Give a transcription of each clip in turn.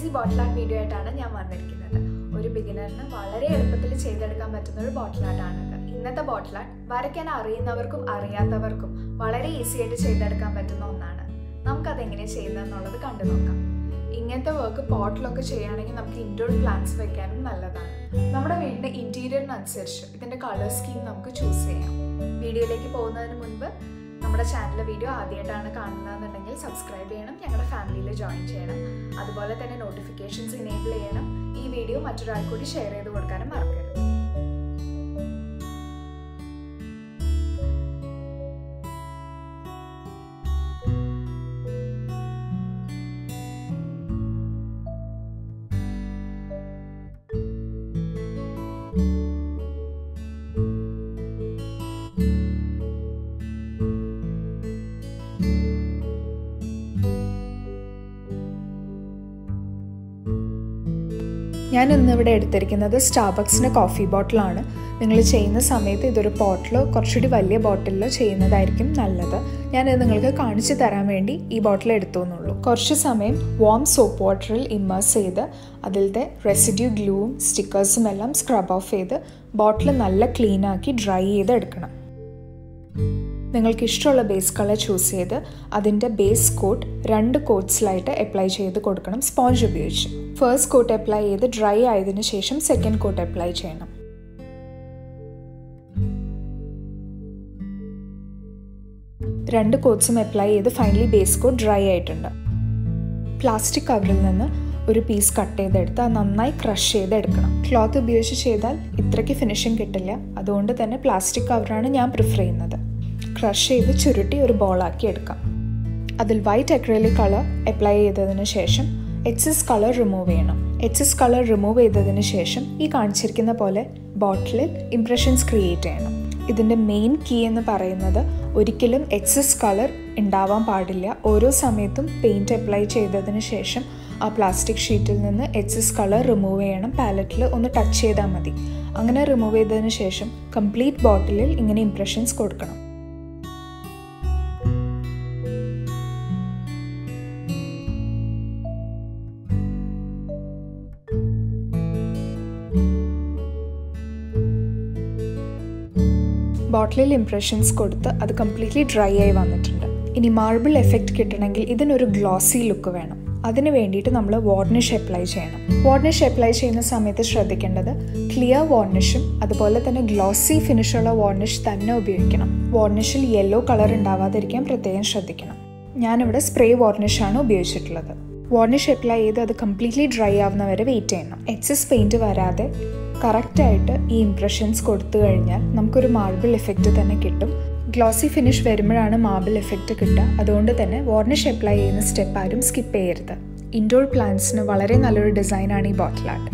bottle art video ആയിട്ടാണ് ഞാൻ വന്നിരിക്കുന്നത് ഒരു ബിഗിനറിന് വളരെ എളുപ്പത്തിൽ ചെയ്തെടുക്കാൻ പറ്റുന്ന ഒരു ബോട്ടിൽ ആർട്ടാണിത് ഇന്നത്തെ ബോട്ടിൽ ആർട്ട് വരയ്ക്കാൻ അറിയുന്നവർക്കും അറിയാത്തവർക്കും വളരെ ഈസി ആയിട്ട് ചെയ്തെടുക്കാൻ പറ്റുന്ന ഒന്നാണ് നമുക്കത് എങ്ങനെ ചെയ്യുന്നതെന്നുള്ളത് കണ്ടു നോക്കാം ഇങ്ങനത്തെ വർക്ക് പോട്ടിലൊക്കെ ചെയ്യുകയാണെങ്കിൽ നമുക്ക് ഇൻഡോർ പ്ലാന്റ്സ് വെക്കാനും നല്ലതാണ് നമ്മുടെ വീടിൻ്റെ ഇൻറ്റീരിയറിനനുസരിച്ച് ഇതിൻ്റെ കളർ സ്കീം നമുക്ക് ചൂസ് ചെയ്യാം വീഡിയോയിലേക്ക് പോകുന്നതിന് മുൻപ് നമ്മുടെ ചാനലിലെ വീഡിയോ ആദ്യമായിട്ടാണ് കാണുന്നതെന്നുണ്ടെങ്കിൽ സബ്സ്ക്രൈബ് ചെയ്യണം ഞങ്ങളുടെ ഫാമിലിയിൽ ജോയിൻ ചെയ്യണം അതുപോലെ തന്നെ നോട്ടിഫിക്കേഷൻസ് ഇനേബിൾ ചെയ്യണം ഈ വീഡിയോ മറ്റൊരാൾ കൂടി ഷെയർ ചെയ്ത് കൊടുക്കാനും മറക്കരുത് ഞാൻ ഇന്നിവിടെ എടുത്തിരിക്കുന്നത് സ്റ്റാർബക്സിൻ്റെ കോഫി ബോട്ടിലാണ് നിങ്ങൾ ചെയ്യുന്ന സമയത്ത് ഇതൊരു പോട്ടിലോ കുറച്ചുകൂടി വലിയ ബോട്ടിലോ ചെയ്യുന്നതായിരിക്കും നല്ലത് ഞാനിത് നിങ്ങൾക്ക് കാണിച്ചു തരാൻ വേണ്ടി ഈ ബോട്ടിൽ എടുത്തു എന്നുള്ളൂ കുറച്ച് സമയം വാം സോപ്പ് വാട്ടറിൽ ഇമ്മേഴ്സ് ചെയ്ത് അതിലത്തെ റെസിഡ്യൂ ഗ്ലൂവും സ്റ്റിക്കേഴ്സും എല്ലാം സ്ക്രബ് ഓഫ് ചെയ്ത് ബോട്ടിൽ നല്ല ക്ലീൻ ആക്കി ഡ്രൈ ചെയ്ത് എടുക്കണം നിങ്ങൾക്ക് ഇഷ്ടമുള്ള ബേസ് കളർ ചൂസ് ചെയ്ത് അതിൻ്റെ ബേസ് കോട്ട് രണ്ട് കോട്ട്സിലായിട്ട് അപ്ലൈ ചെയ്ത് കൊടുക്കണം സ്പോഞ്ച് ഉപയോഗിച്ച് ഫസ്റ്റ് കോട്ട് അപ്ലൈ ചെയ്ത് ഡ്രൈ ആയതിനു ശേഷം സെക്കൻഡ് കോട്ട് അപ്ലൈ ചെയ്യണം രണ്ട് കോട്ട്സും അപ്ലൈ ചെയ്ത് ഫൈനലി ബേസ് കോട്ട് ഡ്രൈ ആയിട്ടുണ്ട് പ്ലാസ്റ്റിക് കവറിൽ നിന്ന് ഒരു പീസ് കട്ട് ചെയ്തെടുത്ത് അത് നന്നായി ക്രഷ് ചെയ്തെടുക്കണം ക്ലോത്ത് ഉപയോഗിച്ച് ചെയ്താൽ ഇത്രയ്ക്ക് ഫിനിഷിങ് കിട്ടില്ല അതുകൊണ്ട് തന്നെ പ്ലാസ്റ്റിക് കവറാണ് ഞാൻ പ്രിഫർ ചെയ്യുന്നത് ക്രഷ് ചെയ്ത് ചുരുട്ടി ഒരു ബോളാക്കി എടുക്കാം അതിൽ വൈറ്റ് അക്രലിക് കളർ അപ്ലൈ ചെയ്തതിന് ശേഷം എക്സസ് കളർ റിമൂവ് ചെയ്യണം എക്സസ് കളർ റിമൂവ് ചെയ്തതിന് ശേഷം ഈ കാണിച്ചിരിക്കുന്ന പോലെ ബോട്ടിലിൽ ഇംപ്രഷൻസ് ക്രിയേറ്റ് ചെയ്യണം ഇതിൻ്റെ മെയിൻ കീ എന്ന് പറയുന്നത് ഒരിക്കലും എക്സസ് കളർ ഉണ്ടാവാൻ പാടില്ല ഓരോ സമയത്തും പെയിൻറ്റ് അപ്ലൈ ചെയ്തതിന് ശേഷം ആ പ്ലാസ്റ്റിക് ഷീറ്റിൽ നിന്ന് എക്സസ് കളർ റിമൂവ് ചെയ്യണം പാലറ്റിൽ ഒന്ന് ടച്ച് ചെയ്താൽ മതി അങ്ങനെ റിമൂവ് ചെയ്തതിന് ശേഷം കംപ്ലീറ്റ് ബോട്ടിലിൽ ഇങ്ങനെ ഇംപ്രഷൻസ് കൊടുക്കണം ബോട്ടിലിൽ ഇംപ്രഷൻസ് കൊടുത്ത് അത് കംപ്ലീറ്റ്ലി ഡ്രൈ ആയി വന്നിട്ടുണ്ട് ഇനി മാർബിൾ എഫക്റ്റ് കിട്ടണമെങ്കിൽ ഇതിനൊരു ഗ്ലോസി ലുക്ക് വേണം അതിന് വേണ്ടിയിട്ട് നമ്മൾ വാർണിഷ് അപ്ലൈ ചെയ്യണം വാർണിഷ് അപ്ലൈ ചെയ്യുന്ന സമയത്ത് ശ്രദ്ധിക്കേണ്ടത് ക്ലിയർ വാർണിഷും അതുപോലെ തന്നെ ഗ്ലോസി ഫിനിഷുള്ള വാർണിഷ് തന്നെ ഉപയോഗിക്കണം വാർണിഷിൽ യെല്ലോ കളർ ഉണ്ടാവാതിരിക്കാൻ പ്രത്യേകം ശ്രദ്ധിക്കണം ഞാനിവിടെ സ്പ്രേ വാർണിഷാണ് ഉപയോഗിച്ചിട്ടുള്ളത് വാർണിഷ് അപ്ലൈ ചെയ്ത് അത് കംപ്ലീറ്റ്ലി ഡ്രൈ ആവുന്ന വരെ വെയിറ്റ് ചെയ്യണം എക്സസ് പെയിൻറ്റ് വരാതെ കറക്റ്റായിട്ട് ഈ ഇംപ്രഷൻസ് കൊടുത്തു കഴിഞ്ഞാൽ നമുക്കൊരു മാർബിൾ എഫക്റ്റ് തന്നെ കിട്ടും ഗ്ലോസി ഫിനിഷ് വരുമ്പോഴാണ് മാർബിൾ എഫക്റ്റ് കിട്ടുക അതുകൊണ്ട് തന്നെ വാർണിഷ് അപ്ലൈ ചെയ്യുന്ന സ്റ്റെപ്പ് ആരും സ്കിപ്പ് ചെയ്യരുത് ഇൻഡോർ പ്ലാന്റ്സിന് വളരെ നല്ലൊരു ഡിസൈനാണ് ഈ ബോട്ടിൽ ആർട്ട്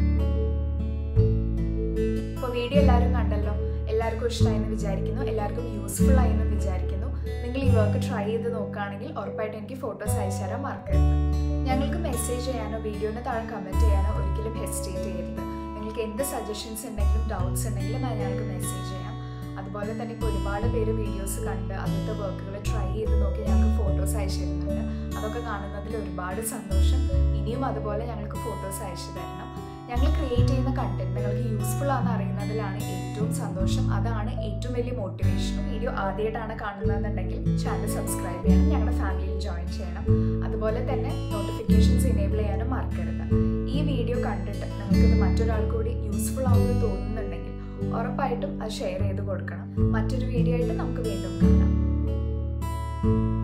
ഇപ്പോൾ വീഡിയോ എല്ലാവരും കണ്ടല്ലോ എല്ലാവർക്കും ഇഷ്ടമായെന്ന് വിചാരിക്കുന്നു എല്ലാവർക്കും യൂസ്ഫുൾ ആയെന്ന് വിചാരിക്കുന്നു നിങ്ങൾ ഈ വർക്ക് ട്രൈ ചെയ്ത് നോക്കുകയാണെങ്കിൽ ഉറപ്പായിട്ടും എനിക്ക് ഫോട്ടോസ് അയച്ചു തരാൻ മറക്കരുത് ഞങ്ങൾക്ക് മെസ്സേജ് ചെയ്യാനോ വീഡിയോന് താഴെ കമൻറ്റ് ചെയ്യാനോ ഒരിക്കലും ഹെസിറ്റേറ്റ് ചെയ്യരുത് നിങ്ങൾക്ക് എന്ത് സജഷൻസ് ഉണ്ടെങ്കിലും ഡൗട്ട്സ് ഉണ്ടെങ്കിലും അത് ഞങ്ങൾക്ക് മെസ്സേജ് ചെയ്യാം അതുപോലെ തന്നെ ഇപ്പോൾ ഒരുപാട് പേര് വീഡിയോസ് കണ്ട് അതിൻ്റെ വർക്കുകൾ ട്രൈ ചെയ്ത് നോക്കി ഞങ്ങൾക്ക് ഫോട്ടോസ് അയച്ചു തരുന്നുണ്ട് അതൊക്കെ കാണുന്നതിൽ ഒരുപാട് സന്തോഷം ഇനിയും അതുപോലെ ഞങ്ങൾക്ക് ഫോട്ടോസ് അയച്ചു തരണം ഞങ്ങൾ ക്രിയേറ്റ് ചെയ്യുന്ന കണ്ടന്റ് നിങ്ങൾക്ക് യൂസ്ഫുൾ ആണെന്ന് അറിയുന്നതിലാണ് ഏറ്റവും സന്തോഷം അതാണ് ഏറ്റവും വലിയ മോട്ടിവേഷനും വീഡിയോ ആദ്യമായിട്ടാണ് കാണുന്നതെന്നുണ്ടെങ്കിൽ ചാനൽ സബ്സ്ക്രൈബ് ചെയ്യണം ഞങ്ങളുടെ ഫാമിലിയിൽ ജോയിൻ ചെയ്യണം അതുപോലെ തന്നെ നോട്ടിഫിക്കേഷൻസ് ഇനേബിൾ ചെയ്യാനും മറക്കരുത് ഈ വീഡിയോ കണ്ടിട്ട് നിങ്ങൾക്കിത് മറ്റൊരാൾ കൂടി യൂസ്ഫുൾ ആവുമെന്ന് തോന്നുന്നുണ്ടെങ്കിൽ ഉറപ്പായിട്ടും അത് ഷെയർ ചെയ്ത് കൊടുക്കണം മറ്റൊരു വീഡിയോ ആയിട്ട് നമുക്ക് വീണ്ടും കാണാം